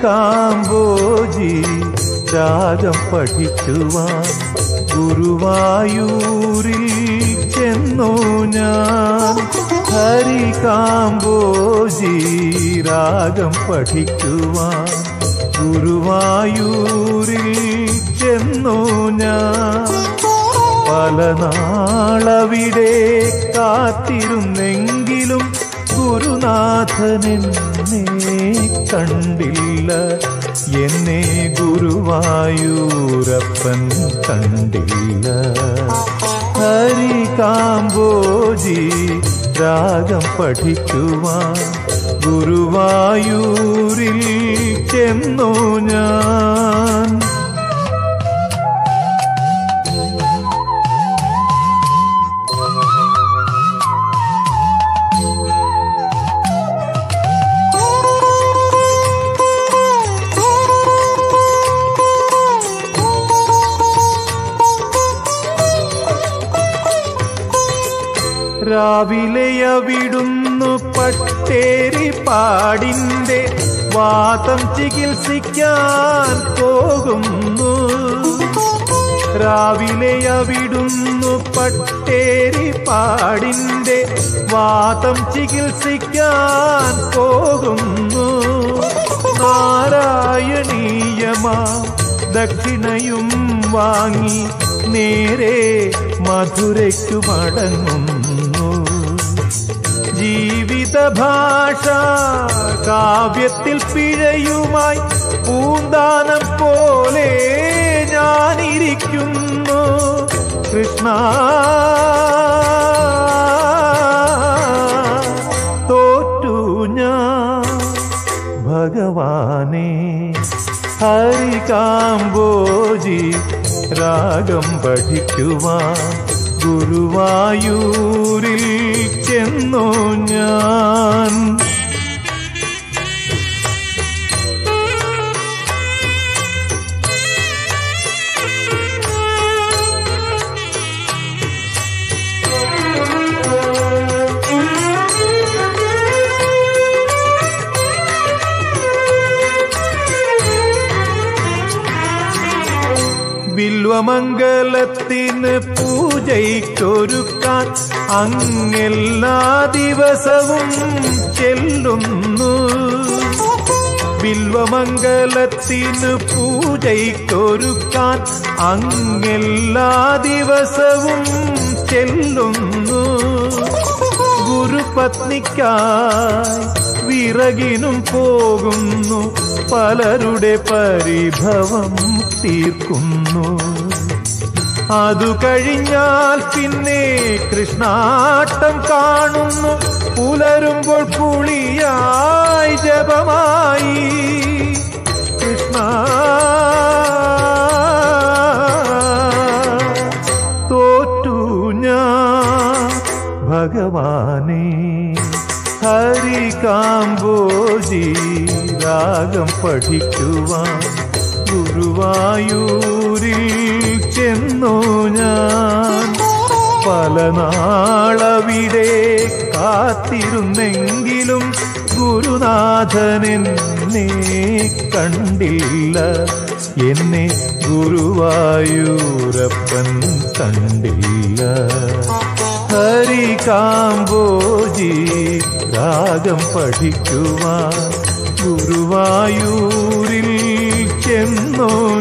ഹരികാമ്പോജി രാഗം പഠിക്കുവാൻ ഗുരുവായൂരിൽ ചെന്നു ഞാൻ ഹരികാമ്പോജി രാഗം പഠിക്കുവാൻ ഗുരുവായൂരിൽ ചെന്നു ഞാൻ പല നാളവിടെ കാത്തിരുന്നെങ്കിലും ഗുരുനാഥനെന്നെ കണ്ടില്ല എന്നെ ഗുരുവായൂരപ്പൻ കണ്ടില്ല ഹരികാമ്പോജി രാഗം പഠിക്കുവാൻ ഗുരുവായൂരിൽ ചെന്നു ഞാൻ രാവിലെ അവിടുന്നു പട്ടേരി പാടിന്റെ വാതം ചികിത്സിക്കാൻ പോകുന്നു രാവിലെ അവിടുന്നു പട്ടേരി പാടിന്റെ വാതം ചികിത്സിക്കാൻ പോകുന്നു നാരായണീയമാ ദക്ഷിണയും വാങ്ങി നേരെ മധുരയ്ക്കു മടങ്ങുന്നു ജീവിത ഭാഷ കാവ്യത്തിൽ പിഴയുമായി പൂന്താനം പോലെ ഞാനിരിക്കുന്നു കൃഷ്ണ തോറ്റു ഞാൻ ഭഗവാനെ ഹരികാമ്പോജി രാഗം പഠിക്കുവാൻ ഗുരുവായൂരിൽ ചെന്നു ഞാൻ വില്വമംഗലത്തിന് പൂജയ്ക്കൊരുക്കാൻ അങ്ങെല്ലാ ദിവസവും ചെല്ലുന്നു വില്വമംഗലത്തിന് പൂജയ്ക്കൊരുക്കാൻ അങ്ങെല്ലാ ദിവസവും ചെല്ലുന്നു ഗുരുപത്നിക്കായി വിറകിനും പോകുന്നു പലരുടെ പരിഭവം തീർക്കുന്നു അതു കഴിഞ്ഞാൽ പിന്നെ കൃഷ്ണാട്ടം കാണുന്നു പുലരുമ്പോൾ പുളിയായി ജപമായി കൃഷ്ണ തോറ്റു ഞാൻ ഭഗവാനെ ഹരികാമ്പോജി രാഗം പഠിക്കുവാൻ ഗുരുവായൂരിൽ ചെന്നു ഞാൻ പല നാളവിടെ കാത്തിരുന്നെങ്കിലും ഗുരുനാഥനെന്നെ കണ്ടില്ല എന്നെ ഗുരുവായൂരപ്പൻ കണ്ടില്ല ഹരികാമ്പോജി രാഗം പഠിക്കുവാൻ ഗുരുവായൂരിൽ ചെന്നു